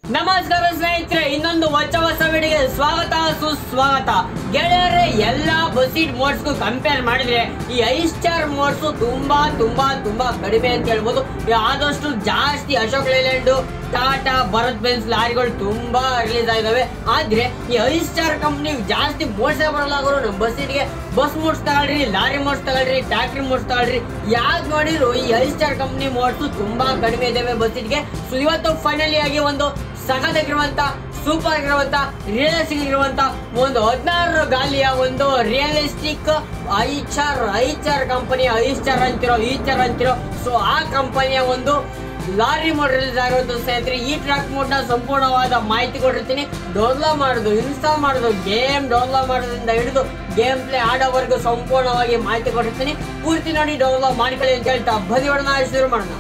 ನಮಸ್ಕಾರ ಸ್ನೇಹಿತರೆ ಇನ್ನೊಂದು ಹೊಸ ಹೊಸ ವಿಡಿಯೋಗೆ ಸ್ವಾಗತ ಸುಸ್ವಾಗತ ಗೆಳೆಯರೆ ಎಲ್ಲ ಬಸೀಟ್ ಮೋಡ್ಸ್ಗೂ ಕಂಪೇರ್ ಮಾಡಿದ್ರೆ ಈ ಐ ಸ್ಟಾರ್ ಮೋಡ್ಸ್ ತುಂಬಾ ತುಂಬಾ ತುಂಬಾ ಕಡಿಮೆ ಅಂತ ಹೇಳ್ಬೋದು ಆದಷ್ಟು ಜಾಸ್ತಿ ಅಶೋಕ್ ಲೇಲ್ಯಾಂಡ್ ಟಾಟಾ ಭರತ್ ಬೆನ್ಸ್ ಲಾರಿಗಳು ತುಂಬಾ ರಿಲೀಸ್ ಆಗಿದಾವೆ ಆದ್ರೆ ಈ ಐ ಸ್ಟಾರ್ ಕಂಪ್ನಿ ಜಾಸ್ತಿ ಮೋಡ್ಸೇ ಬರಲ್ಲ ಅವರು ನಮ್ಮ ಬಸ್ಸಿಗೆ ಬಸ್ ಮೋಡ್ಸ್ ತಗೊಳ್ರಿ ಲಾರಿ ಮೋಡ್ಸ್ ತಗೊಳ್ರಿ ಟ್ಯಾಕ್ಟ್ರಿ ಮೋಡ್ಸ್ ತಗೊಳ್ರಿ ಯಾಕೆ ನೋಡಿದ್ರು ಈ ಐ ಸ್ಟಾರ್ ಕಂಪ್ನಿ ಮೋಡ್ಸ್ ತುಂಬಾ ಕಡಿಮೆ ಇದಾವೆ ಬಸ್ಸಿಗೆ ಸೊ ಇವತ್ತು ಫೈನಲಿ ಆಗಿ ಒಂದು ಸಖತ್ತಾಗಿರುವಂತ ಸೂಪರ್ ಆಗಿರುವಂತ ರಿಯಲಿಸ್ಟಿಕ್ ಇರುವಂತ ಒಂದು ಹದಿನಾರು ಗಾಲಿಯ ಒಂದು ರಿಯಲಿಸ್ಟಿಕ್ ಐಚಾರ್ ಐಚಾರ್ ಕಂಪನಿ ಐಚಾರ್ ಅಂತಿರೋ ಈಚಾರ್ ಅಂತಿರೋ ಸೊ ಆ ಕಂಪನಿಯ ಒಂದು ಲಾರಿ ಮೋಡ್ ರಿಲೀಸ್ ಆಗಿರುವಂತ ಸ್ನೇಹಿತರೆ ಈ ಟ್ರ್ಯಾಕ್ ಮೋಡ್ ನ ಸಂಪೂರ್ಣವಾದ ಮಾಹಿತಿ ಕೊಟ್ಟಿರ್ತೀನಿ ಡೌನ್ಲೋಡ್ ಮಾಡೋದು ಇನ್ಸ್ಟಾಲ್ ಮಾಡೋದು ಗೇಮ್ ಡೌನ್ಲೋಡ್ ಮಾಡೋದ್ರಿಂದ ಹಿಡಿದು ಗೇಮ್ ಪ್ಲೇ ಆಡೋವರೆಗೂ ಸಂಪೂರ್ಣವಾಗಿ ಮಾಹಿತಿ ಕೊಟ್ಟಿರ್ತೀನಿ ಪೂರ್ತಿ ನೋಡಿ ಡೌನ್ಲೋಡ್ ಮಾಡ್ಕೊಳ್ಳಿ ಅಂತ ಹೇಳ್ತಾ ಬದಿ ಹೊಡೆದ ಶುರು ಮಾಡೋಣ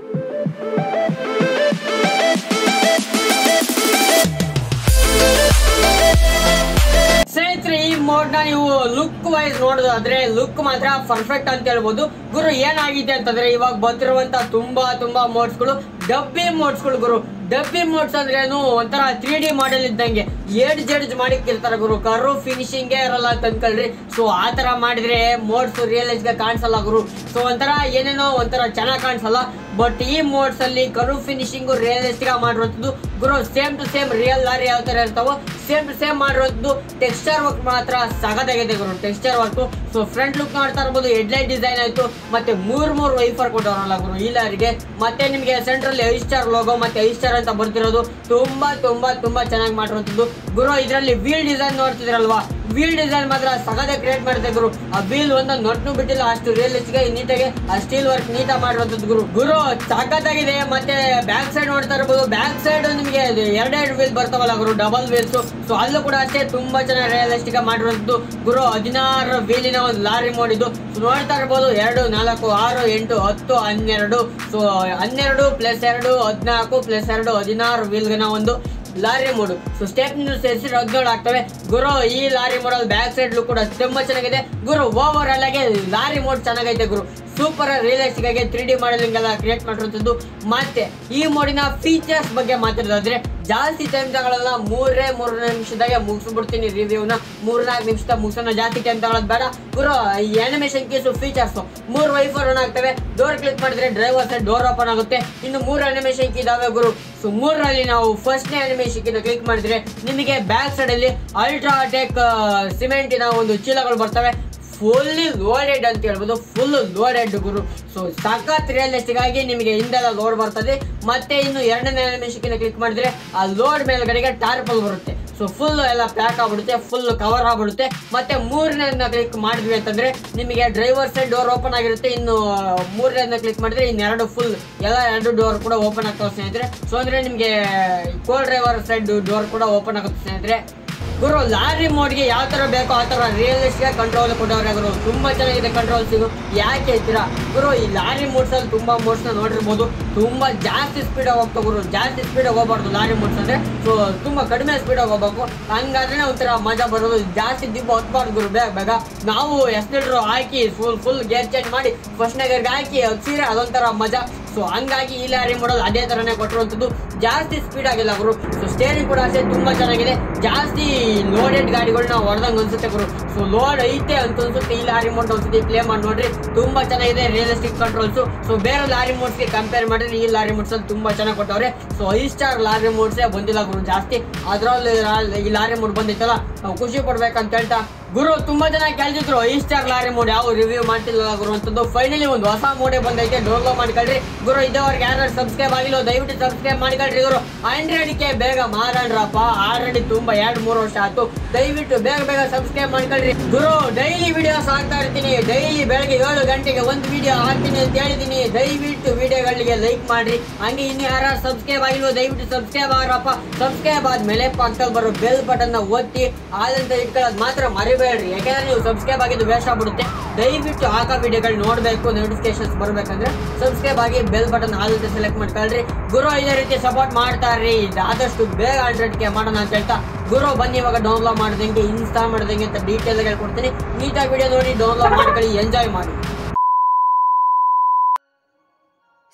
ಸ್ನೇಹಿತರೆ ಈ ಮೋಡ್ ನ ನೀವು ಲುಕ್ ವೈಸ್ ನೋಡೋದಾದ್ರೆ ಲುಕ್ ಮಾತ್ರ ಪರ್ಫೆಕ್ಟ್ ಅಂತ ಹೇಳ್ಬೋದು ಗುರು ಏನಾಗಿದೆ ಅಂತಂದ್ರೆ ಇವಾಗ ಬಂದಿರುವಂತ ತುಂಬಾ ತುಂಬಾ ಮೋಡ್ಸ್ ಗಳು ಡಬ್ಬಿ ಮೋಡ್ಸ್ ಗಳು ಗುರು ಡಬ್ಬಿ ಮೋಡ್ಸ್ ಅಂದ್ರೆ ಏನು ಒಂಥರ ತ್ರೀ ಡಿ ಮಾಡೆಲ್ ಇದ್ದಂಗೆ ಏಡ್ ಜಡ್ಜ್ ಮಾಡಿಕ್ಕಿರ್ತಾರೆ ಗುರು ಕರು ಫಿನಿಶಿಂಗ್ ಇರಲ್ಲ ಅಂತ ಅನ್ಕೊಳ್ರಿ ಸೊ ಆ ತರ ಮಾಡಿದ್ರೆ ಮೋಡ್ಸ್ ರಿಯಲೈಸ್ ಗೆ ಕಾಣಿಸಲ್ಲ ಗುರು ಸೊ ಒಂಥರ ಏನೇನೋ ಒಂಥರ ಚೆನ್ನಾಗಿ ಕಾಣಿಸಲ್ಲ ಬಟ್ ಈ ಮೋಡ್ಸ್ ಅಲ್ಲಿ ಕರು ಫಿನಿಶಿಂಗ್ ರಿಯಲಿಸ್ಟಿಕ್ ಮಾಡಿರುವಂತದ್ದು ಗುರು same to same real lorry ಯಾವ ತರ ಇರ್ತಾವೋ ಸೇಮ್ ಟು ಸೇಮ್ ಮಾಡಿರುವಂತದ್ದು ಟೆಕ್ಸ್ಚರ್ ವರ್ಕ್ ಮಾತ್ರ ಸಗದಾಗಿದೆ ಗುರು texture work so front look ನೋಡ್ತಾ ಇರ್ಬೋದು ಹೆಡ್ಲೈಟ್ ಡಿಸೈನ್ ಆಯ್ತು ಮತ್ತೆ ಮೂರ್ ಮೂರ್ ವೈಫರ್ ಕೊಟ್ಟವರಲ್ಲ ಗುರು ಈ ಲಾರಿಗೆ ಮತ್ತೆ ನಿಮಗೆ ಸೆಂಟ್ರಲ್ಲಿ ಐ ಸ್ಟಾರ್ ಲೋಗೋ ಮತ್ತೆ ಐ ಸ್ಟಾರ್ ಅಂತ ಬರ್ತಿರೋದು ತುಂಬಾ ತುಂಬಾ ತುಂಬಾ ಚೆನ್ನಾಗಿ ಮಾಡಿರುವಂತದ್ದು ಗುರು ಇದರಲ್ಲಿ ವೀಲ್ ಡಿಸೈನ್ ನೋಡ್ತಿದ್ರಲ್ವಾ ವೀಲ್ ಡಿಸೈನ್ ಮಾತ್ರ ಸಗದ ಕ್ರಿಯೇಟ್ ಮಾಡಿದೆ ಗುರು ಆ ವೀಲ್ ಒಂದೊಂದು ನೊಟ್ನು ಬಿಟ್ಟಿಲ್ಲ ಅಷ್ಟು ರಿಯಲಿಸ್ಟಿಕ್ ನೀಟಾಗಿ ಆ ಸ್ಟೀಲ್ ವರ್ಕ್ ನೀಟಾಗಿ ಮಾಡಿರುವಂತದ್ದು ಗುರು ಗುರು ಸಖತ್ತಾಗಿದೆ ಮತ್ತೆ ಬ್ಯಾಕ್ ಸೈಡ್ ನೋಡ್ತಾ ಇರ್ಬೋದು ಬ್ಯಾಕ್ ಸೈಡ್ ನಿಮಗೆ ಎರಡೆರಡು ವೀಲ್ ಬರ್ತಾವಲ್ಲ ಗುರು ಡಬಲ್ ವೀಲ್ಸ್ ಸೊ ಅಲ್ಲೂ ಕೂಡ ಅಷ್ಟೇ ತುಂಬಾ ಚೆನ್ನಾಗಿ ರಿಯಲಿಸ್ಟಿಕ್ ಮಾಡಿರುವಂತದ್ದು ಗುರು ಹದಿನಾರು ವೀಲಿನ ಒಂದು ಲಾರಿ ಮಾಡಿದ್ದು ಸೊ ನೋಡ್ತಾ ಇರ್ಬೋದು ಎರಡು ನಾಲ್ಕು ಆರು ಎಂಟು ಹತ್ತು ಹನ್ನೆರಡು ಸೊ ಹನ್ನೆರಡು ಪ್ಲಸ್ ಎರಡು ಹದಿನಾಲ್ಕು ಪ್ಲಸ್ ಎರಡು ಹದಿನಾರು ವೀಲ್ಗಿನ ಒಂದು ಲಾರಿ ಮೋಡು ಸೊ ಸ್ಟೆಪ್ ಸೇರಿಸಿ ಹದಿನೇಳು ಆಗ್ತವೆ ಗುರು ಈ lorry model back side look ಕೂಡ ತುಂಬಾ ಚೆನ್ನಾಗಿದೆ ಗುರು ಓವರ್ ಆಲ್ ಆಗಿ ಲಾರಿ ಮೋಡ್ ಚೆನ್ನಾಗೈತೆ ಗುರು ಸೂಪರ್ ರಿಯಲಿಸ್ಟಿಕ್ ಆಗಿ ತ್ರೀ ಡಿ ಮಾಡಲಿಂಗ್ ಎಲ್ಲ ಕ್ರಿಯೇಟ್ ಮಾಡಿರುವಂಥದ್ದು ಮತ್ತೆ ಈ ಮೋಡಿನ ಫೀಚರ್ಸ್ ಬಗ್ಗೆ ಮಾತಾಡೋದಾದ್ರೆ ಜಾಸ್ತಿ ಟೈಮ್ ತಗೊಳ್ಳಲ್ಲ ಮೂರೇ ಮೂರು ನಿಮಿಷದಾಗೆ ಮುಗಿಸ್ಬಿಡ್ತೀನಿ ರಿವ್ಯೂನ ಮೂರ್ನಾಲ್ಕು ನಿಮಿಷದ ಮುಗಿಸೋಣ ಜಾಸ್ತಿ ಟೈಮ್ ತಗೊಳ್ಳೋದು ಬೇಡ ಗುರು ಈ ಅನಿಮೇಷನ್ ಕೇಸು ಫೀಚರ್ಸ್ ಮೂರು ವೈಫರ್ ಆನ್ ಆಗ್ತವೆ ಡೋರ್ ಕ್ಲಿಕ್ ಮಾಡಿದ್ರೆ ಡ್ರೈವರ್ ಸೈಡ್ ಡೋರ್ ಓಪನ್ ಆಗುತ್ತೆ ಇನ್ನು ಮೂರು ಅನಿಮೇಷನ್ ಕೀ ಇದಾವೆ ಗುರು ಸೊ ಮೂರರಲ್ಲಿ ನಾವು ಫಸ್ಟ್ನೇ ಅನಿಮೇಷನ್ ಕೀನ ಕ್ಲಿಕ್ ಮಾಡಿದ್ರೆ ನಿಮಗೆ ಬ್ಯಾಕ್ ಸೈಡ್ ಅಲ್ಲಿ ಅಲ್ಟ್ರಾಟೆಕ್ ಸಿಮೆಂಟಿನ ಒಂದು ಚೀಲಗಳು ಬರ್ತವೆ ಫುಲ್ಲಿ ಲೋಡೆಡ್ ಅಂತ ಹೇಳ್ಬೋದು ಫುಲ್ ಲೋಡೆಡ್ ಗುರು ಸೊ ಸಖತ್ ರಿಯಲಿಸ್ಟಿಕ್ ಆಗಿ ನಿಮಗೆ ಹಿಂದೆಲ್ಲ ಲೋಡ್ ಬರ್ತದೆ ಮತ್ತೆ ಇನ್ನು ಎರಡನೇ ನಿಮಿಷಕ್ಕಿಂತ ಕ್ಲಿಕ್ ಮಾಡಿದ್ರೆ ಆ ಲೋಡ್ ಮೇಲ್ಗಡೆಗೆ ಟಾರ್ಪಲ್ ಬರುತ್ತೆ ಸೊ ಫುಲ್ ಎಲ್ಲ ಪ್ಯಾಕ್ ಆಗ್ಬಿಡುತ್ತೆ ಫುಲ್ ಕವರ್ ಆಗ್ಬಿಡುತ್ತೆ ಮತ್ತೆ ಮೂರನೇ ಕ್ಲಿಕ್ ಮಾಡಿದ್ವಿ ಅಂತಂದ್ರೆ ನಿಮಗೆ ಡ್ರೈವರ್ ಸೈಡ್ ಡೋರ್ ಓಪನ್ ಆಗಿರುತ್ತೆ ಇನ್ನು ಮೂರನೇ ಕ್ಲಿಕ್ ಮಾಡಿದ್ರೆ ಇನ್ನೆರಡು ಫುಲ್ ಎಲ್ಲ ಎರಡು ಡೋರ್ ಕೂಡ ಓಪನ್ ಆಗ್ತಾವೆ ಸ್ನೇಹಿತರೆ ಸೊ ಅಂದ್ರೆ ನಿಮಗೆ ಕೋ ಡ್ರೈವರ್ ಸೈಡ್ ಡೋರ್ ಕೂಡ ಓಪನ್ ಆಗುತ್ತೆ ಸ್ನೇಹಿತರೆ ಗುರು ಲಾರಿ ಮೋಡ್ಗೆ ಯಾವ ತರ ಬೇಕೋ ಆ ತರ ರಿಯಲಿಸ್ಟಿಕ್ ಕಂಟ್ರೋಲ್ ಕೊಟ್ಟವ್ರೆ ಗುರು ತುಂಬಾ ಚೆನ್ನಾಗಿದೆ ಕಂಟ್ರೋಲ್ಸ್ ಇದು ಯಾಕೆ ಹೇಳ್ತೀರಾ ಗುರು ಈ ಲಾರಿ ಮೋಡ್ಸ್ ಅಲ್ಲಿ ತುಂಬಾ ಮೋಡ್ಸ್ ನೋಡಿರ್ಬೋದು ತುಂಬಾ ಜಾಸ್ತಿ ಸ್ಪೀಡ್ ಹೋಗ್ತಾ ಗುರು ಜಾಸ್ತಿ ಸ್ಪೀಡ್ ಹೋಗಬಾರ್ದು ಲಾರಿ ಮೋಡ್ಸ್ ಅಂದ್ರೆ ಸೊ ತುಂಬಾ ಕಡಿಮೆ ಸ್ಪೀಡ್ ಹೋಗ್ಬೇಕು ಹಂಗಾದ್ರೆ ಒಂಥರ ಮಜಾ ಬರೋದು ಜಾಸ್ತಿ ದಿಬ್ಬ ಹೊತ್ಬಾರ್ದು ಗುರು ಬೇಗ ಬೇಗ ನಾವು ಎಸ್ಲಿಟ್ರು ಹಾಕಿ ಫುಲ್ ಫುಲ್ ಗೇರ್ ಚೇಂಜ್ ಮಾಡಿ ಫಸ್ಟ್ ಗೇರ್ಗೆ ಹಾಕಿ ಹಚ್ಚಿದ್ರೆ ಅದೊಂಥರ ಮಜಾ ಸೊ ಹಂಗಾಗಿ ಈ ಲಾರಿ ಮಾಡೋದು ಅದೇ ತರನೇ ಕೊಟ್ಟಿರುವಂಥದ್ದು ಜಾಸ್ತಿ ಸ್ಪೀಡ್ ಆಗಿಲ್ಲ ಗುರು ಸೊ ಸ್ಟೇರಿಂಗ್ ಕೂಡ ಅಷ್ಟೇ ತುಂಬಾ ಚೆನ್ನಾಗಿದೆ ಜಾಸ್ತಿ ಲೋಡೆಡ್ ಗಾಡಿಗಳನ್ನ ಹೊಡೆದಂಗೆ ಅನ್ಸುತ್ತೆ ಗುರು ಸೊ ಲೋಡ್ ಐತೆ ಅಂತ ಅನ್ಸುತ್ತೆ ಈ ಲಾರಿ ಮೋಡ್ ಒಂದ್ಸತಿ ಪ್ಲೇ ಮಾಡಿ ನೋಡ್ರಿ ತುಂಬಾ ಚೆನ್ನಾಗಿದೆ ರಿಯಲಿಸ್ಟಿಕ್ ಕಂಟ್ರೋಲ್ಸ್ ಸೊ ಬೇರೆ ಲಾರಿ ಮೋಡ್ಸ್ಗೆ ಕಂಪೇರ್ ಮಾಡಿದ್ರೆ ಈ ಲಾರಿ ಮೋಡ್ಸ್ ಅಲ್ಲಿ ತುಂಬಾ ಚೆನ್ನಾಗಿ ಕೊಟ್ಟವ್ರೆ ಸೊ ಐ ಸ್ಟಾರ್ ಲಾರಿ ಮೋಡ್ಸೇ ಬಂದಿಲ್ಲ ಗುರು ಜಾಸ್ತಿ ಅದ್ರಲ್ಲಿ ಈ ಲಾರಿ ಮೋಡ್ ಬಂದಿತ್ತಲ್ಲ ನಾವು ಖುಷಿ ಪಡ್ಬೇಕಂತ ಹೇಳ್ತಾ ಗುರು ತುಂಬಾ ಜನ ಕೇಳ್ತಿದ್ರು ಐ ಸ್ಟಾರ್ ಲಾರಿ ಮೋಡ್ ಯಾವ ರಿವ್ಯೂ ಮಾಡ್ತಿಲ್ಲ ಗುರು ಅಂತದ್ದು ಫೈನಲಿ ಒಂದು ಹೊಸ ಮೋಡೆ ಬಂದೈತೆ ಡೌನ್ಲೋಡ್ ಮಾಡ್ಕೊಳ್ರಿ ಗುರು ಇದ್ದವ್ರಿಗೆ ಯಾರು ಸಬ್ಸ್ಕ್ರೈಬ್ ಆಗಿಲ್ಲ ದಯವಿಟ್ಟು ಸಬ್ಸ್ಕ್ರೈಬ್ ಮಾಡ್ಕೊಳ್ರಿ ಗುರು ಹಂಡ್ರೆಡ್ ಕೆ ಬೇಗ ಮಾರಾಡ್ರಪ್ಪ ಆಲ್ರೆಡಿ ತುಂಬಾ ಎರಡ್ ಮೂರು ವರ್ಷ ಆಯ್ತು ದಯವಿಟ್ಟು ಬೇಗ ಬೇಗ ಸಬ್ಸ್ಕ್ರೈಬ್ ಮಾಡ್ಕೊಳ್ರಿ ಗುರು ಡೈಲಿ ವಿಡಿಯೋಸ್ ಹಾಕ್ತಾ ಇರ್ತೀನಿ ಡೈಲಿ ಬೆಳಗ್ಗೆ ಏಳು ಗಂಟೆಗೆ ಒಂದು ವಿಡಿಯೋ ಹಾಕ್ತೀನಿ ಅಂತ ಹೇಳಿದೀನಿ ದಯವಿಟ್ಟು ವಿಡಿಯೋಗಳಿಗೆ ಲೈಕ್ ಮಾಡ್ರಿ ಹಂಗೆ ಇನ್ನು ಯಾರು ಸಬ್ಸ್ಕ್ರೈಬ್ ಆಗಿಲ್ವೋ ದಯವಿಟ್ಟು ಸಬ್ಸ್ಕ್ರೈಬ್ ಆಗ್ರಪ್ಪ ಸಬ್ಸ್ಕ್ರೈಬ್ ಆದ್ಮೇಲೆ ಪಕ್ಕದಲ್ಲಿ ಬರೋ ಬೆಲ್ ಬಟನ್ ನ ಒತ್ತಿ ಆದಂತ ಇಟ್ಕೊಳ್ಳೋದು ಮಾತ್ರ ಮರಿಬೇಡ್ರಿ ಯಾಕಂದ್ರೆ ನೀವು ಸಬ್ಸ್ಕ್ರೈಬ್ ಆಗಿದ್ದು ವೇಸ್ಟ್ ಆಗ್ಬಿಡುತ್ತೆ ದಯವಿಟ್ಟು ಹಾಕೋ ವಿಡಿಯೋಗಳು ನೋಡಬೇಕು ನೋಟಿಫಿಕೇಶನ್ಸ್ ಬರ್ಬೇಕಂದ್ರೆ ಸಬ್ಸ್ಕ್ರೈಬ್ ಆಗಿ ಬೆಲ್ ಬಟನ್ ಆದಂತೆ ಸೆಲೆಕ್ಟ್ ಮಾಡ್ಕೊಳ್ರಿ ಗುರು ಇದೇ ರೀತಿ ಸಪೋರ್ಟ್ ಮಾಡ್ತಾರ್ರಿ ಆದಷ್ಟು ಬೇಗ ಹಂಡ್ರೆಡ್ ಕೆ ಮಾಡೋಣ ಅಂತ ಹೇಳ್ತಾ ಗುರು ಬನ್ನಿ ಇವಾಗ ಡೌನ್ಲೋಡ್ ಮಾಡ್ದಂಗೆ ಇನ್ಸ್ಟಾಲ್ ಮಾಡ್ದಂಗೆ ಅಂತ ಡೀಟೇಲ್ ಹೇಳ್ಕೊಡ್ತೀನಿ ನೀಟಾಗಿ ವಿಡಿಯೋ ನೋಡಿ ಡೌನ್ಲೋಡ್ ಮಾಡ್ಕೊಳ್ಳಿ ಎಂಜಾಯ್ ಮಾಡಿ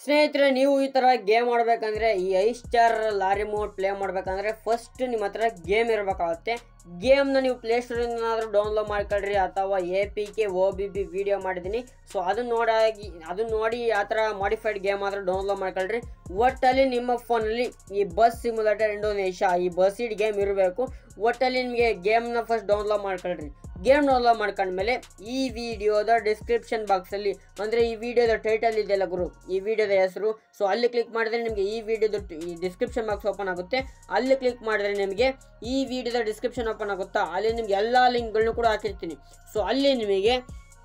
ಸ್ನೇಹಿತರೆ ನೀವು ಈ ಥರ ಗೇಮ್ ಆಡ್ಬೇಕಂದ್ರೆ ಈ I star lorry mod play ಮಾಡ್ಬೇಕಂದ್ರೆ ಫಸ್ಟ್ ನಿಮ್ಮ ಹತ್ರ ಗೇಮ್ ಇರಬೇಕಾಗುತ್ತೆ ಗೇಮ್ನ ನೀವು ಪ್ಲೇಸ್ಟೋರಿಂದಾದರೂ ಡೌನ್ಲೋಡ್ ಮಾಡ್ಕೊಳ್ರಿ ಅಥವಾ A P K O B B video ಮಾಡಿದ್ದೀನಿ ಸೊ ಅದನ್ನ ನೋಡಾಗಿ ಅದನ್ನ ನೋಡಿ ಆ ಥರ ಮಾಡಿಫೈಡ್ ಗೇಮ್ ಆದರೂ ಡೌನ್ಲೋಡ್ ಮಾಡ್ಕೊಳ್ರಿ ಒಟ್ಟಲ್ಲಿ ನಿಮ್ಮ ಫೋನಲ್ಲಿ ಈ ಬಸ್ ಸಿಮ್ಯುಲೇಟರ್ ಇಂಡೋನೇಷ್ಯಾ ಈ ಬಸ್ ಇಡ್ ಗೇಮ್ ಇರಬೇಕು ಒಟ್ಟಲ್ಲಿ ನಿಮಗೆ ಗೇಮ್ನ ಫಸ್ಟ್ ಡೌನ್ಲೋಡ್ ಮಾಡ್ಕೊಳ್ರಿ ಗೇಮ್ ಡೌನ್ಲೋಡ್ ಮಾಡ್ಕೊಂಡ್ಮೇಲೆ ಈ ವಿಡಿಯೋದ ಡಿಸ್ಕ್ರಿಪ್ಷನ್ ಬಾಕ್ಸಲ್ಲಿ ಅಂದರೆ ಈ ವಿಡಿಯೋದ ಟೈಟಲ್ ಇದೆಯಲ್ಲ ಗುರು ಈ ವಿಡಿಯೋದ ಹೆಸರು ಸೊ ಅಲ್ಲಿ ಕ್ಲಿಕ್ ಮಾಡಿದ್ರೆ ನಿಮಗೆ ಈ ವಿಡಿಯೋದ ಈ ಡಿಸ್ಕ್ರಿಪ್ಷನ್ ಬಾಕ್ಸ್ ಓಪನ್ ಆಗುತ್ತೆ ಅಲ್ಲಿ ಕ್ಲಿಕ್ ಮಾಡಿದ್ರೆ ನಿಮಗೆ ಈ ವಿಡಿಯೋದ ಡಿಸ್ಕ್ರಿಪ್ಷನ್ ಓಪನ್ ಆಗುತ್ತಾ ಅಲ್ಲಿ ನಿಮ್ಗೆ ಎಲ್ಲ ಲಿಂಕ್ಗಳನ್ನು ಕೂಡ ಹಾಕಿರ್ತೀನಿ ಸೊ ಅಲ್ಲಿ ನಿಮಗೆ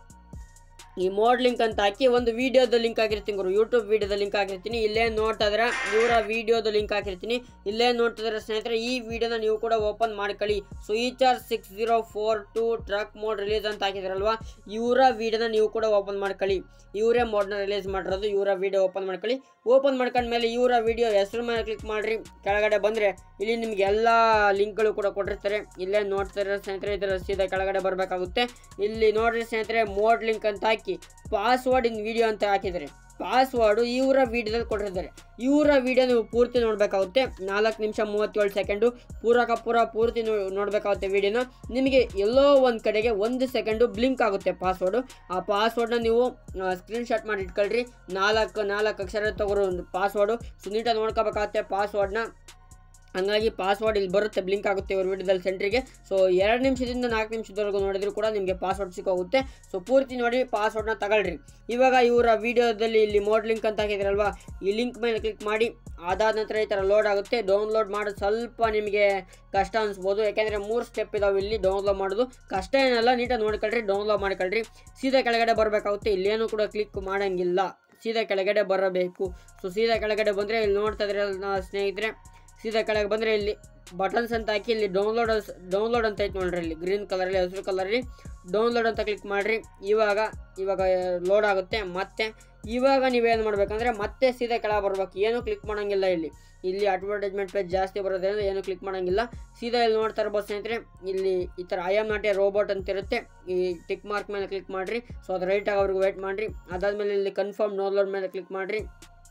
ಈ ಮೋಡ್ ಲಿಂಕ್ ಅಂತ ಹಾಕಿ ಒಂದು ವಿಡಿಯೋದ ಲಿಂಕ್ ಹಾಕಿರ್ತೀನಿ ಗುರು ಯೂಟ್ಯೂಬ್ ವಿಡಿಯೋದ ಲಿಂಕ್ ಹಾಕಿರ್ತೀನಿ ಇಲ್ಲೇ ನೋಡ್ತಾ ಇದ್ರೆ ಇವರ ವಿಡಿಯೋದ ಲಿಂಕ್ ಹಾಕಿರ್ತೀನಿ ಇಲ್ಲೇ ನೋಡ್ತಾ ಇದ್ರೆ ಸ್ನೇಹಿತರೆ ಈ ವಿಡಿಯೋನ ನೀವು ಕೂಡ ಓಪನ್ ಮಾಡ್ಕೊಳ್ಳಿ so Eicher six zero four two truck mod release ಅಂತ ಹಾಕಿದ್ರಲ್ವಾ ಇವರ ವಿಡಿಯೋನ ನೀವು ಕೂಡ ಓಪನ್ ಮಾಡ್ಕೊಳ್ಳಿ ಇವರೇ ಮೋಡ್ನ ರಿಲೀಸ್ ಮಾಡಿರೋದು ಇವರ ವಿಡಿಯೋ ಓಪನ್ ಮಾಡ್ಕೊಳ್ಳಿ ಓಪನ್ ಮಾಡ್ಕೊಂಡ್ಮೇಲೆ ಇವರ ವಿಡಿಯೋ ಹೆಸರು ಮೇಲೆ ಕ್ಲಿಕ್ ಮಾಡಿರಿ ಕೆಳಗಡೆ ಬಂದರೆ ಇಲ್ಲಿ ನಿಮ್ಗೆ ಎಲ್ಲ ಲಿಂಕ್ಗಳು ಕೂಡ ಕೊಟ್ಟಿರ್ತಾರೆ ಇಲ್ಲೇ ನೋಡ್ತಾರೆ ಸ್ನೇಹಿತರೆ ಇದರ ಸೀದಾ ಕೆಳಗಡೆ ಬರಬೇಕಾಗುತ್ತೆ ಇಲ್ಲಿ ನೋಡ್ರಿ ಸ್ನೇಹಿತರೆ ಮೋಡ್ ಲಿಂಕ್ ಅಂತ ಹಾಕಿ ಪಾಸ್ವರ್ಡ್ ಇನ್ ವಿಡಿಯೋ ಅಂತ ಹಾಕಿದರೆ ಪಾಸ್ವರ್ಡು ಇವರ ವಿಡಿಯೋದಲ್ಲಿ ಕೊಟ್ಟಿರ್ತಾರೆ ಇವರ ವಿಡಿಯೋ ನೀವು ಪೂರ್ತಿ ನೋಡಬೇಕಾಗುತ್ತೆ ನಾಲ್ಕು ನಿಮಿಷ ಮೂವತ್ತೇಳು ಸೆಕೆಂಡು ಪೂರಕ ಪೂರ ಪೂರ್ತಿ ನೋ ನೋಡಬೇಕಾಗುತ್ತೆ ವಿಡಿಯೋನ ನಿಮಗೆ ಎಲ್ಲೋ ಒಂದು ಕಡೆಗೆ ಒಂದು ಸೆಕೆಂಡು ಬ್ಲಿಂಕ್ ಆಗುತ್ತೆ ಪಾಸ್ವರ್ಡು ಆ ಪಾಸ್ವರ್ಡ್ನ ನೀವು ಸ್ಕ್ರೀನ್ಶಾಟ್ ಮಾಡಿ ಇಟ್ಕೊಳ್ರಿ ನಾಲ್ಕು ನಾಲ್ಕು ಅಕ್ಷರ ತಗೋರು ಒಂದು ಪಾಸ್ವರ್ಡು ಸೊ ನೀಟಾಗಿ ನೋಡ್ಕೋಬೇಕಾಗುತ್ತೆ ಪಾಸ್ವರ್ಡ್ನ ಹಂಗಾಗಿ ಪಾಸ್ವರ್ಡ್ ಇಲ್ಲಿ ಬರುತ್ತೆ ಬ್ಲಿಂಕ್ ಆಗುತ್ತೆ ಇವ್ರ ವಿಡಿಯೋದಲ್ಲಿ ಸೆಂಟ್ರಿಗೆ ಸೊ ಎರಡು ನಿಮಿಷದಿಂದ ನಾಲ್ಕು ನಿಮಿಷದವರೆಗೂ ನೋಡಿದ್ರು ಕೂಡ ನಿಮಗೆ ಪಾಸ್ವರ್ಡ್ ಸಿಕ್ಕೋಗುತ್ತೆ ಸೊ ಪೂರ್ತಿ ನೋಡಿ ಪಾಸ್ವರ್ಡ್ನ ತಗೊಳ್ರಿ ಇವಾಗ ಇವರ ವಿಡಿಯೋದಲ್ಲಿ ಇಲ್ಲಿ ಮೋಡ್ ಲಿಂಕ್ ಅಂತ ಹಾಕಿದ್ರಲ್ವಾ ಈ ಲಿಂಕ್ ಮೇಲೆ ಕ್ಲಿಕ್ ಮಾಡಿ ಅದಾದ ನಂತರ ಈ ಥರ ಲೋಡ್ ಆಗುತ್ತೆ ಡೌನ್ಲೋಡ್ ಮಾಡೋದು ಸ್ವಲ್ಪ ನಿಮಗೆ ಕಷ್ಟ ಅನಿಸ್ಬೋದು ಯಾಕೆಂದರೆ ಮೂರು ಸ್ಟೆಪ್ ಇದಾವೆ ಇಲ್ಲಿ ಡೌನ್ಲೋಡ್ ಮಾಡೋದು ಕಷ್ಟ ಏನಲ್ಲ ನೀಟಾಗಿ ನೋಡ್ಕೊಳ್ರಿ ಡೌನ್ಲೋಡ್ ಮಾಡ್ಕೊಳ್ರಿ ಸೀದಾ ಕೆಳಗಡೆ ಬರಬೇಕಾಗುತ್ತೆ ಇಲ್ಲೇನು ಕೂಡ ಕ್ಲಿಕ್ ಮಾಡೋಂಗಿಲ್ಲ ಸೀದಾ ಕೆಳಗಡೆ ಬರಬೇಕು ಸೊ ಸೀದಾ ಕೆಳಗಡೆ ಬಂದರೆ ಇಲ್ಲಿ ನೋಡ್ತಾ ಇದ್ರೆ ಸ್ನೇಹಿತರೆ ಸೀದಾ ಕೆಳಗೆ ಬಂದರೆ ಇಲ್ಲಿ ಬಟನ್ಸ್ ಅಂತ ಹಾಕಿ ಇಲ್ಲಿ ಡೌನ್ಲೋಡ್ ಡೌನ್ಲೋಡ್ ಅಂತ ಐತೆ ನೋಡ್ರಿ ಇಲ್ಲಿ ಗ್ರೀನ್ ಕಲರಲ್ಲಿ ಹಸಿರು ಕಲರಲ್ಲಿ ಡೌನ್ಲೋಡ್ ಅಂತ ಕ್ಲಿಕ್ ಮಾಡಿರಿ ಇವಾಗ ಇವಾಗ ಲೋಡ್ ಆಗುತ್ತೆ ಮತ್ತೆ ಇವಾಗ ನೀವೇನು ಮಾಡ್ಬೇಕಂದ್ರೆ ಮತ್ತೆ ಸೀದಾ ಕೆಳಗೆ ಬರ್ಬೇಕು ಏನು ಕ್ಲಿಕ್ ಮಾಡೋಂಗಿಲ್ಲ ಇಲ್ಲಿ ಇಲ್ಲಿ ಅಡ್ವರ್ಟೈಸ್ಮೆಂಟ್ ಪೇಜ್ ಜಾಸ್ತಿ ಬರೋದ್ರಿಂದ ಏನು ಕ್ಲಿಕ್ ಮಾಡೋಂಗಿಲ್ಲ ಸೀದಾ ಇಲ್ಲಿ ನೋಡ್ತಾ ಇರ್ಬೋದು ಸ್ನೇಹಿತರೆ ಇಲ್ಲಿ ಈ ಥರ I am not a robot ಅಂತ ಇರುತ್ತೆ ಈ ಟಿಕ್ ಮಾರ್ಕ್ ಮೇಲೆ ಕ್ಲಿಕ್ ಮಾಡಿರಿ ಸೊ ಅದು ರೈಟಾಗಿ ಅವ್ರಿಗೆ ವೇಟ್ ಮಾಡಿರಿ ಅದಾದಮೇಲೆ ಇಲ್ಲಿ ಕನ್ಫರ್ಮ್ ಡೌನ್ಲೋಡ್ ಮೇಲೆ ಕ್ಲಿಕ್ ಮಾಡಿರಿ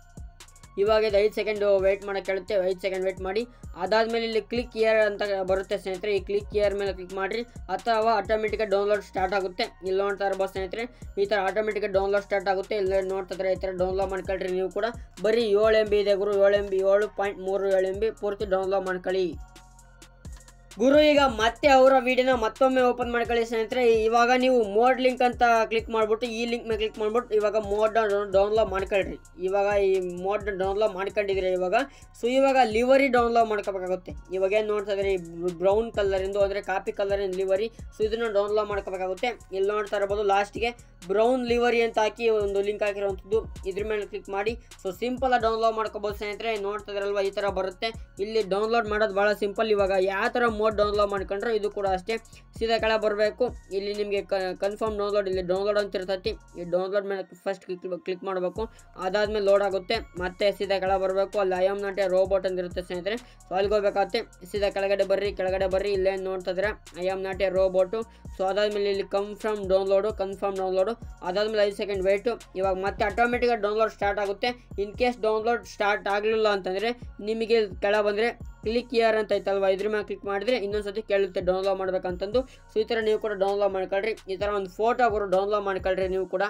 ಇವಾಗ ಇದು ಐದು ಸೆಕೆಂಡ್ ವೆಯ್ಟ್ ಮಾಡೋಕ್ಕೆ ಹೇಳುತ್ತೆ ಐದು ಸೆಕೆಂಡ್ ವೆಯ್ಟ್ ಮಾಡಿ ಅದಾದಮೇಲೆ ಇಲ್ಲಿ ಕ್ಲಿಕ್ ಇಯರ್ ಅಂತ ಬರುತ್ತೆ ಸ್ನೇಹಿತರೆ ಈ ಕ್ಲಿಕ್ ಇಯರ್ ಮೇಲೆ ಕ್ಲಿಕ್ ಮಾಡಿರಿ ಅಥವಾ ಆಟೋಮೆಟಿಕಾಗಿ ಡೌನ್ಲೋಡ್ ಸ್ಟಾರ್ಟ್ ಆಗುತ್ತೆ ಇಲ್ಲಿ ನೋಡ್ತಾ ಇರ್ಬೋದು ಸ್ನೇಹಿತರೆ ಈ ಥರ ಆಟೋಮೆಟಿಕಾಗಿ ಡೌನ್ಲೋಡ್ ಸ್ಟಾರ್ಟ್ ಆಗುತ್ತೆ ಇಲ್ಲಿ ನೋಡ್ತಾ ಇದ್ರೆ ಈ ಥರ ಡೌನ್ಲೋಡ್ ಮಾಡ್ಕೊಳ್ರಿ ನೀವು ಕೂಡ ಬರೀ ಏಳು ಎಮ್ ಬಿ ಇದೆ ಗುರು ಏಳು ಎಮ್ ಬಿ ಏಳು ಪಾಯಿಂಟ್ ಮೂರು ಏಳು ಎಮ್ ಬಿ ಪೂರ್ತಿ ಡೌನ್ಲೋಡ್ ಮಾಡ್ಕೊಳ್ಳಿ ಗುರು ಈಗ ಮತ್ತೆ ಅವರ ವಿಡಿಯೋನ ಮತ್ತೊಮ್ಮೆ ಓಪನ್ ಮಾಡ್ಕೊಳ್ಳಿ ಸ್ನೇಹಿತರೆ ಇವಾಗ ನೀವು ಮೋಡ್ ಲಿಂಕ್ ಅಂತ ಕ್ಲಿಕ್ ಮಾಡ್ಬಿಟ್ಟು ಈ ಲಿಂಕ್ ಮೇಲೆ ಕ್ಲಿಕ್ ಮಾಡ್ಬಿಟ್ಟು ಇವಾಗ ಮೋಡ್ ಡೌನ್ಲೋಡ್ ಮಾಡ್ಕೊಳ್ರಿ ಇವಾಗ ಈ ಮೋಡ್ ಡೌನ್ಲೋಡ್ ಮಾಡ್ಕೊಂಡಿದ್ದೀರಿ ಇವಾಗ ಸೊ ಇವಾಗ ಲಿವರಿ ಡೌನ್ಲೋಡ್ ಮಾಡ್ಕೋಬೇಕಾಗುತ್ತೆ ಇವಾಗ ಏನು ನೋಡ್ತಾ ಇದ್ರಿ ಬ್ರೌನ್ ಕಲರಿಂದು ಅಂದರೆ ಕಾಪಿ ಕಲರಿನ ಲಿವರಿ ಸೊ ಇದನ್ನು ಡೌನ್ಲೋಡ್ ಮಾಡ್ಕೋಬೇಕಾಗುತ್ತೆ ಇಲ್ಲಿ ನೋಡ್ತಾ ಇರ್ಬೋದು ಲಾಸ್ಟ್ಗೆ ಬ್ರೌನ್ ಲಿವರಿ ಅಂತ ಹಾಕಿ ಒಂದು ಲಿಂಕ್ ಹಾಕಿರುವಂಥದ್ದು ಇದ್ರ ಮೇಲೆ ಕ್ಲಿಕ್ ಮಾಡಿ ಸೊ ಸಿಂಪಲ್ ಡೌನ್ಲೋಡ್ ಮಾಡ್ಕೋಬೋದು ಸ್ನೇಹಿತರೆ ನೋಡ್ತಾ ಇದ್ರಲ್ವ ಈ ಥರ ಬರುತ್ತೆ ಇಲ್ಲಿ ಡೌನ್ಲೋಡ್ ಮಾಡೋದು ಭಾಳ ಸಿಂಪಲ್ ಇವಾಗ ಯಾವ ಥರ ಮೋಡ್ ಡೌನ್ಲೋಡ್ ಮಾಡ್ಕೊಂಡ್ರೆ ಇದು ಕೂಡ ಅಷ್ಟೇ ಸೀದಾ ಕೆಳ ಬರಬೇಕು ಇಲ್ಲಿ ನಿಮಗೆ ಕನ್ಫರ್ಮ್ ಡೌನ್ಲೋಡ್ ಇಲ್ಲಿ ಡೌನ್ಲೋಡ್ ಅಂತ ಇರ್ತೈತಿ ಈ ಡೌನ್ಲೋಡ್ ಮೇಲೆ ಫಸ್ಟ್ ಕ್ಲಿಕ್ ಕ್ಲಿಕ್ ಮಾಡಬೇಕು ಅದಾದ್ಮೇಲೆ ಲೋಡ್ ಆಗುತ್ತೆ ಮತ್ತೆ ಸೀದಾ ಕೆಳ ಬರಬೇಕು ಅಲ್ಲಿ I am not a robot ಅಂತ ಇರುತ್ತೆ ಸ್ನೇಹಿತರೆ ಸೊ ಅಲ್ಲಿಗೆ ಹೋಗ್ಬೇಕಾಗುತ್ತೆ ಸೀದಾ ಕೆಳಗಡೆ ಬರ್ರಿ ಕೆಳಗಡೆ ಬರ್ರಿ ಇಲ್ಲೇ ನೋಡ್ತಾ ಇದ್ರೆ I am not a robot so ಅದಾದ್ಮೇಲೆ ಇಲ್ಲಿ ಕನ್ಫರ್ಮ್ ಡೌನ್ಲೋಡು ಕನ್ಫರ್ಮ್ ಡೌನ್ಲೋಡು ಅದಾದ್ಮೇಲೆ ಐದು ಸೆಕೆಂಡ್ ವೇಟು ಇವಾಗ ಮತ್ತೆ ಆಟೋಮೆಟಿಕಾಗಿ ಡೌನ್ಲೋಡ್ ಸ್ಟಾರ್ಟ್ ಆಗುತ್ತೆ ಇನ್ ಕೇಸ್ ಡೌನ್ಲೋಡ್ ಸ್ಟಾರ್ಟ್ ಆಗಲಿಲ್ಲ ಅಂತಂದರೆ ನಿಮಗೆ ಕೆಳ ಬಂದರೆ ಕ್ಲಿಕ್ ಇಯರ್ ಅಂತ ಐತಲ್ವಾ ಇದ್ರ ಮೇಲೆ ಕ್ಲಿಕ್ ಮಾಡಿದ್ರೆ ಇನ್ನೊಂದ್ಸತಿ ಕೇಳುತ್ತೆ ಡೌನ್ಲೋಡ್ ಮಾಡ್ಬೇಕಂತಂದು ಸೊ ಈ ಥರ ನೀವು ಕೂಡ ಡೌನ್ಲೋಡ್ ಮಾಡ್ಕೊಳ್ರಿ ಈ ಥರ ಒಂದು ಫೋಟೋ ಬರೋ ಡೌನ್ಲೋಡ್ ಮಾಡ್ಕೊಳ್ರಿ ನೀವು ಕೂಡ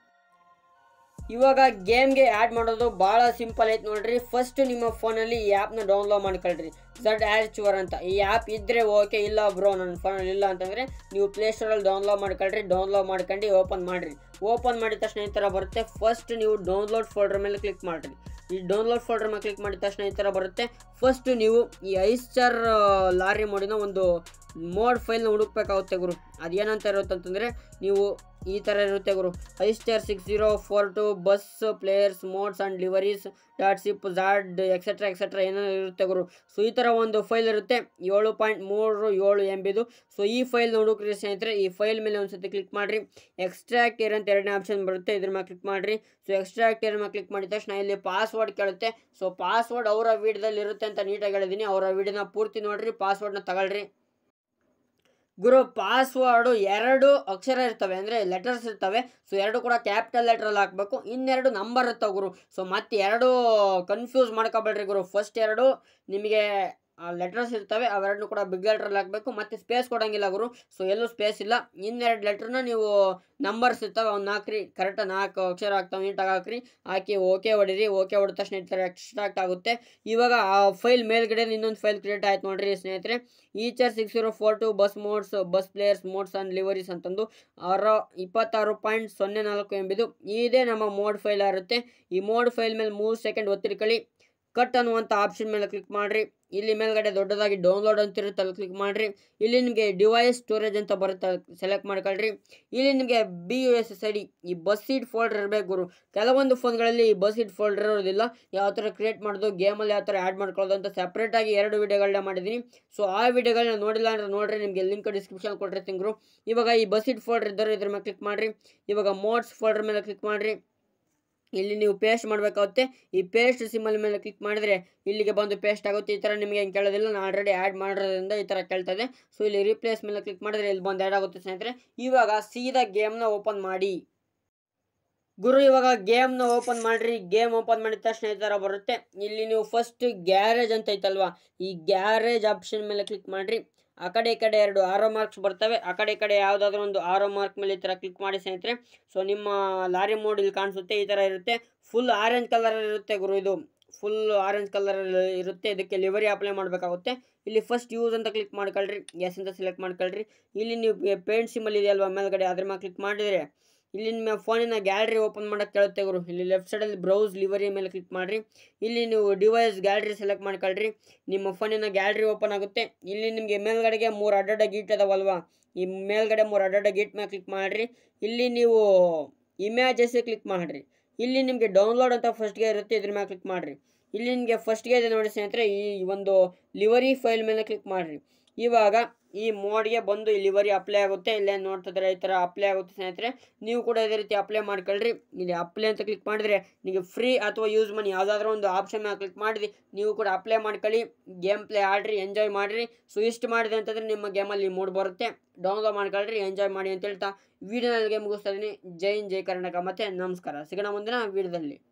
ಇವಾಗ ಗೇಮ್ಗೆ ಆ್ಯಡ್ ಮಾಡೋದು ಭಾಳ ಸಿಂಪಲ್ ಐತೆ ನೋಡ್ರಿ ಫಸ್ಟ್ ನಿಮ್ಮ ಫೋನಲ್ಲಿ ಈ ಆ್ಯಪ್ನ ಡೌನ್ಲೋಡ್ ಮಾಡ್ಕೊಳ್ರಿ ಝಡ್ ಆ್ಯಚುವರ್ ಅಂತ ಈ ಆ್ಯಪ್ ಇದ್ದರೆ ಓಕೆ ಇಲ್ಲ ಬ್ರೋ ನನ್ನ ಫೋನಲ್ಲಿ ಇಲ್ಲ ಅಂತಂದರೆ ನೀವು ಪ್ಲೇಸ್ಟೋರಲ್ಲಿ ಡೌನ್ಲೋಡ್ ಮಾಡ್ಕೊಳ್ರಿ ಡೌನ್ಲೋಡ್ ಮಾಡ್ಕೊಂಡು ಓಪನ್ ಮಾಡಿರಿ ಓಪನ್ ಮಾಡಿದ ತಕ್ಷಣ ಈ ಥರ ಬರುತ್ತೆ ಫಸ್ಟ್ ನೀವು ಡೌನ್ಲೋಡ್ ಫೋಲ್ಡರ್ ಮೇಲೆ ಕ್ಲಿಕ್ ಮಾಡಿರಿ ಈ ಡೌನ್ಲೋಡ್ ಫೋಲ್ಡರ್ ಮೇಲೆ ಕ್ಲಿಕ್ ಮಾಡಿದ ತಕ್ಷಣ ಈ ಥರ ಬರುತ್ತೆ ಫಸ್ಟ್ ನೀವು ಈ ಐಸ್ಟರ್ ಲಾರಿ ಮೋಡಿನ ಒಂದು ಮೋಡ್ ಫೈಲ್ನ ಹುಡುಕ್ಬೇಕಾಗುತ್ತೆ ಗುರು ಅದೇನಂತ ಇರುತ್ತೆ ಅಂತಂದರೆ ನೀವು ಈ ಥರ ಇರುತ್ತೆ ಗುರು ಐಸ್ಟರ್ six zero four two bus players mods and liveries dot zip ಝಾಡ್ ಎಕ್ಸೆಟ್ರಾ ಎಕ್ಸೆಟ್ರಾ ಏನೇನೋ ಇರುತ್ತೆ ಗುರು ಸೊ ಈ ಥರ ಒಂದು ಫೈಲ್ ಇರುತ್ತೆ ಏಳು ಪಾಯಿಂಟ್ ಮೂರು ಏಳು ಎಮ್ ಬಿದು ಸೊ ಈ ಫೈಲ್ ಹುಡುಕ್ರಿ ಸ್ನೇಹಿತರೆ ಈ ಫೈಲ್ ಮೇಲೆ ಒಂದು ಸತಿ ಕ್ಲಿಕ್ ಮಾಡಿರಿ ಎಕ್ಸ್ಟ್ರಾಕ್ಟ್ ಏರ್ ಅಂತ ಎರಡನೇ ಆಪ್ಷನ್ ಬರುತ್ತೆ ಇದ್ರ ಮೇಲೆ ಕ್ಲಿಕ್ ಮಾಡಿರಿ ಸೊ ಎಕ್ಸ್ಟ್ರಾಕ್ಟ್ ಏರ್ ಮೇಲೆ ಕ್ಲಿಕ್ ಮಾಡಿದ ತಕ್ಷಣ ಇಲ್ಲಿ ಪಾಸ್ವರ್ಡ್ ಕೇಳುತ್ತೆ ಸೊ ಪಾಸ್ವರ್ಡ್ ಅವರ ವಿಡಿಯೋದಲ್ಲಿ ಇರುತ್ತೆ ಅಂತ ನೀಟಾಗಿ ಹೇಳಿದ್ದೀನಿ ಅವರ ವಿಡಿಯೋನ ಪೂರ್ತಿ ನೋಡ್ರಿ ಪಾಸ್ವರ್ಡ್ನ ತಗೊಳ್ರಿ ಗುರು ಪಾಸ್ವರ್ಡು ಎರಡು ಅಕ್ಷರ ಇರ್ತವೆ ಅಂದರೆ ಲೆಟರ್ಸ್ ಇರ್ತವೆ ಸೊ ಎರಡು ಕೂಡ ಕ್ಯಾಪಿಟಲ್ ಲೆಟ್ರಲ್ಲಿ ಹಾಕಬೇಕು ಇನ್ನೆರಡು ನಂಬರ್ ಇರ್ತವೆ ಗುರು ಸೊ ಮತ್ತೆ ಎರಡು ಕನ್ಫ್ಯೂಸ್ ಮಾಡ್ಕೊಬೇಡ್ರಿ ಗುರು ಫಸ್ಟ್ ಎರಡು ನಿಮಗೆ ಲೆಟರ್ಸ್ ಇರ್ತವೆ ಅವೆರಡನ್ನೂ ಕೂಡ ಬಿಗ್ ಲೆಟ್ರಲ್ಲಿ ಹಾಕಬೇಕು ಮತ್ತು ಸ್ಪೇಸ್ ಕೊಡೋಂಗಿಲ್ಲ ಗುರು ಸೊ ಎಲ್ಲೂ ಸ್ಪೇಸ್ ಇಲ್ಲ ಇನ್ನೆರಡು ಲೆಟ್ರನ್ನ ನೀವು ನಂಬರ್ಸ್ ಇರ್ತವೆ ಅವ್ನು ಹಾಕ್ರಿ ಕರೆಕ್ಟಾಗಿ ನಾಲ್ಕು ಅಕ್ಷರ ಆಗ್ತಾವೆ ನೀಟಾಗಿ ಹಾಕ್ರಿ ಹಾಕಿ ಓಕೆ ಹೊಡೀರಿ ಓಕೆ ಹೊಡೆದ ತಕ್ಷಣ ಈ ಥರ ಎಕ್ಸ್ಟ್ರಾಕ್ಟ್ ಆಗುತ್ತೆ ಇವಾಗ ಆ ಫೈಲ್ ಮೇಲ್ಗಡೆ ಇನ್ನೊಂದು ಫೈಲ್ ಕ್ರಿಯೇಟ್ ಆಯ್ತು ನೋಡ್ರಿ ಸ್ನೇಹಿತರೆ Eicher six zero four two bus mods bus players mods and liveries ಅಂತಂದು ಆರು ಇಪ್ಪತ್ತಾರು ಪಾಯಿಂಟ್ ಸೊನ್ನೆ ನಾಲ್ಕು ಎಂಬುದು ಇದೇ ನಮ್ಮ ಮೋಡ್ ಫೈಲ್ ಇರುತ್ತೆ ಈ ಮೋಡ್ ಫೈಲ್ ಮೇಲೆ ಮೂರು ಸೆಕೆಂಡ್ ಒತ್ತಿರ್ಕೊಳ್ಳಿ ಕಟ್ ಅನ್ನುವಂಥ ಆಪ್ಷನ್ ಮೇಲೆ ಕ್ಲಿಕ್ ಮಾಡಿರಿ ಇಲ್ಲಿ ಮೇಲ್ಗಡೆ ದೊಡ್ಡದಾಗಿ ಡೌನ್ಲೋಡ್ ಅಂತ ಇರುತ್ತೆ ಅಲ್ಲಿ ಕ್ಲಿಕ್ ಮಾಡಿರಿ ಇಲ್ಲಿ ನಿಮಗೆ ಡಿವೈಸ್ ಸ್ಟೋರೇಜ್ ಅಂತ ಬರುತ್ತೆ ಸೆಲೆಕ್ಟ್ ಮಾಡ್ಕೊಳ್ರಿ ಇಲ್ಲಿ ನಿಮಗೆ B U S S I D ಈ ಬಸ್ ಸೀಟ್ ಫೋಲ್ಡರ್ ಇರಬೇಕು ಗುರು ಕೆಲವೊಂದು ಫೋನ್ಗಳಲ್ಲಿ ಈ ಬಸ್ ಸೀಟ್ ಫೋಲ್ಡರ್ ಇರೋದಿಲ್ಲ ಯಾವ ಥರ ಕ್ರಿಯೇಟ್ ಮಾಡೋದು ಗೇಮಲ್ಲಿ ಯಾವ ಥರ ಆ್ಯಡ್ ಮಾಡ್ಕೊಳ್ಳೋದು ಅಂತ ಸಪ್ರೇಟಾಗಿ ಎರಡು ವಿಡಿಯೋಗಳನ್ನ ಮಾಡಿದ್ದೀನಿ ಸೊ ಆ ವಿಡಿಯೋಗಳನ್ನ ನೋಡಿಲ್ಲ ಅಂದ್ರೆ ನೋಡ್ರಿ ನಿಮಗೆ ಲಿಂಕ್ ಡಿಸ್ಕ್ರಿಪ್ಷನ್ ಕೊಟ್ಟಿರ್ತೀನಿ ಗುರು ಇವಾಗ ಈ ಬಸ್ ಸೀಟ್ ಫೋಲ್ಡರ್ ಇದ್ದರೆ ಇದ್ರ ಮೇಲೆ ಕ್ಲಿಕ್ ಮಾಡಿರಿ ಇವಾಗ ಮೋಡ್ಸ್ ಫೋಲ್ಡರ್ ಮೇಲೆ ಕ್ಲಿಕ್ ಮಾಡಿರಿ ಇಲ್ಲಿ ನೀವು ಪೇಸ್ಟ್ ಮಾಡಬೇಕಾಗುತ್ತೆ ಈ ಪೇಸ್ಟ್ ಸಿಂಬಲ್ ಮೇಲೆ ಕ್ಲಿಕ್ ಮಾಡಿದರೆ ಇಲ್ಲಿಗೆ ಬಂದು ಪೇಸ್ಟ್ ಆಗುತ್ತೆ ಈ ಥರ ನಿಮಗೆ ಏನು ಕೇಳೋದಿಲ್ಲ ನಾನು ಆಲ್ರೆಡಿ ಆ್ಯಡ್ ಮಾಡೋದ್ರಿಂದ ಈ ಥರ ಕೇಳ್ತದೆ ಸೊ ಇಲ್ಲಿ ರೀಪ್ಲೇಸ್ ಮೇಲೆ ಕ್ಲಿಕ್ ಮಾಡಿದ್ರೆ ಇಲ್ಲಿ ಬಂದು ಆ್ಯಡ್ ಆಗುತ್ತೆ ಸ್ನೇಹಿತರೆ ಇವಾಗ ಸೀದಾ ಗೇಮ್ನ ಓಪನ್ ಮಾಡಿ ಗುರು ಇವಾಗ ಗೇಮ್ನ ಓಪನ್ ಮಾಡಿರಿ ಗೇಮ್ ಓಪನ್ ಮಾಡಿದ ತಕ್ಷಣ ಈ ಥರ ಬರುತ್ತೆ ಇಲ್ಲಿ ನೀವು ಫಸ್ಟ್ ಗ್ಯಾರೇಜ್ ಅಂತ ಐತಲ್ವಾ ಈ ಗ್ಯಾರೇಜ್ ಆಪ್ಷನ್ ಮೇಲೆ ಕ್ಲಿಕ್ ಮಾಡಿರಿ ಆ ಕಡೆ ಈ ಕಡೆ ಎರಡು ಆರೋ ಮಾರ್ಕ್ಸ್ ಬರ್ತವೆ ಆ ಕಡೆ ಈ ಕಡೆ ಯಾವುದಾದ್ರೂ ಒಂದು ಆರೋ ಮಾರ್ಕ್ ಮೇಲೆ ಈ ಥರ ಕ್ಲಿಕ್ ಮಾಡಿ ಸ್ನೇಹಿತರೆ ಸೊ ನಿಮ್ಮ ಲಾರಿ ಮೋಡ್ ಇಲ್ಲಿ ಕಾಣಿಸುತ್ತೆ ಈ ಥರ ಇರುತ್ತೆ ಫುಲ್ ಆರೆಂಜ್ ಕಲರ್ ಇರುತ್ತೆ ಗುರು ಇದು ಫುಲ್ ಆರೆಂಜ್ ಕಲರ್ ಇರುತ್ತೆ ಇದಕ್ಕೆ ಲಿವರಿ ಅಪ್ಲೈ ಮಾಡಬೇಕಾಗುತ್ತೆ ಇಲ್ಲಿ ಫಸ್ಟ್ ಯೂಸ್ ಅಂತ ಕ್ಲಿಕ್ ಮಾಡ್ಕೊಳ್ರಿ ಎಸ್ ಅಂತ ಸೆಲೆಕ್ಟ್ ಮಾಡ್ಕೊಳ್ರಿ ಇಲ್ಲಿ ನೀವು ಪೇಂಟ್ ಸಿಮ್ಮಲ್ ಇದೆಯಲ್ವಾ ಮೇಲ್ಗಡೆ ಅದ್ರ ಮೇಲೆ ಕ್ಲಿಕ್ ಮಾಡಿದರೆ ಇಲ್ಲಿ ನಿಮ್ಮ ಫೋನಿನ ಗ್ಯಾಲರಿ ಓಪನ್ ಮಾಡೋಕ್ಕೆ ಕೇಳುತ್ತೆ ಗುರು ಇಲ್ಲಿ ಲೆಫ್ಟ್ ಸೈಡಲ್ಲಿ ಬ್ರೌಸ್ ಲಿವರಿ ಮೇಲೆ ಕ್ಲಿಕ್ ಮಾಡಿರಿ ಇಲ್ಲಿ ನೀವು ಡಿವೈಸ್ ಗ್ಯಾಲರಿ ಸೆಲೆಕ್ಟ್ ಮಾಡ್ಕೊಳ್ರಿ ನಿಮ್ಮ ಫೋನಿನ ಗ್ಯಾಲರಿ ಓಪನ್ ಆಗುತ್ತೆ ಇಲ್ಲಿ ನಿಮಗೆ ಮೇಲ್ಗಡೆಗೆ ಮೂರು ಅಡ್ಡಡ್ಡ ಗೀಟ್ ಅದಾವಲ್ವಾ ಈ ಮೇಲ್ಗಡೆ ಮೂರು ಅಡ್ಡಡ್ಡ ಗೀಟ್ ಮೇಲೆ ಕ್ಲಿಕ್ ಮಾಡಿರಿ ಇಲ್ಲಿ ನೀವು ಇಮ್ಯಾಜಸ್ ಕ್ಲಿಕ್ ಮಾಡಿರಿ ಇಲ್ಲಿ ನಿಮಗೆ ಡೌನ್ಲೋಡ್ ಅಂತ ಫಸ್ಟ್ಗೆ ಇರುತ್ತೆ ಇದ್ರ ಮೇಲೆ ಕ್ಲಿಕ್ ಮಾಡಿರಿ ಇಲ್ಲಿ ನಿಮಗೆ ಫಸ್ಟ್ಗೆ ಇದೆ ನೋಡಿ ಸ್ನೇಹಿತರೆ ಈ ಒಂದು ಲಿವರಿ ಫೈಲ್ ಮೇಲೆ ಕ್ಲಿಕ್ ಮಾಡಿರಿ ಇವಾಗ ಈ ಮೋಡ್ಗೆ ಬಂದು ಈ ಲಿವರಿ ಅಪ್ಲೈ ಆಗುತ್ತೆ ಇಲ್ಲೇ ನೋಡ್ತಿದ್ರೆ ಈ ಥರ ಅಪ್ಲೈ ಆಗುತ್ತೆ ಸ್ನೇಹಿತರೆ ನೀವು ಕೂಡ ಇದೇ ರೀತಿ ಅಪ್ಲೈ ಮಾಡ್ಕೊಳ್ರಿ ಇಲ್ಲಿ ಅಪ್ಲೈ ಅಂತ ಕ್ಲಿಕ್ ಮಾಡಿದ್ರೆ ನಿಮಗೆ ಫ್ರೀ ಅಥವಾ ಯೂಸ್ ಮನಿ ಯಾವುದಾದ್ರೂ ಒಂದು ಆಪ್ಷನ್ ಮೇಲೆ ಕ್ಲಿಕ್ ಮಾಡಿರಿ ನೀವು ಕೂಡ ಅಪ್ಲೈ ಮಾಡ್ಕೊಳ್ಳಿ ಗೇಮ್ ಪ್ಲೇ ಆಡ್ರಿ ಎಂಜಾಯ್ ಮಾಡಿರಿ ಸೊ ಇಷ್ಟು ಮಾಡಿದೆ ಅಂತಂದರೆ ನಿಮ್ಮ ಗೇಮಲ್ಲಿ ಮೂಡ್ ಬರುತ್ತೆ ಡೌನ್ಲೋಡ್ ಮಾಡ್ಕೊಳ್ರಿ ಎಂಜಾಯ್ ಮಾಡಿ ಅಂತ ಹೇಳ್ತಾ ವಿಡಿಯೋನಲ್ಲಿ ಮುಗಿಸ್ತಾ ಇದ್ದೀನಿ ಜೈ ಹಿಂದ್ ಜೈ ಕರ್ನಾಟಕ ಮತ್ತು ನಮಸ್ಕಾರ ಸಿಗೋಣ ಮುಂದಿನ ವಿಡಿಯೋದಲ್ಲಿ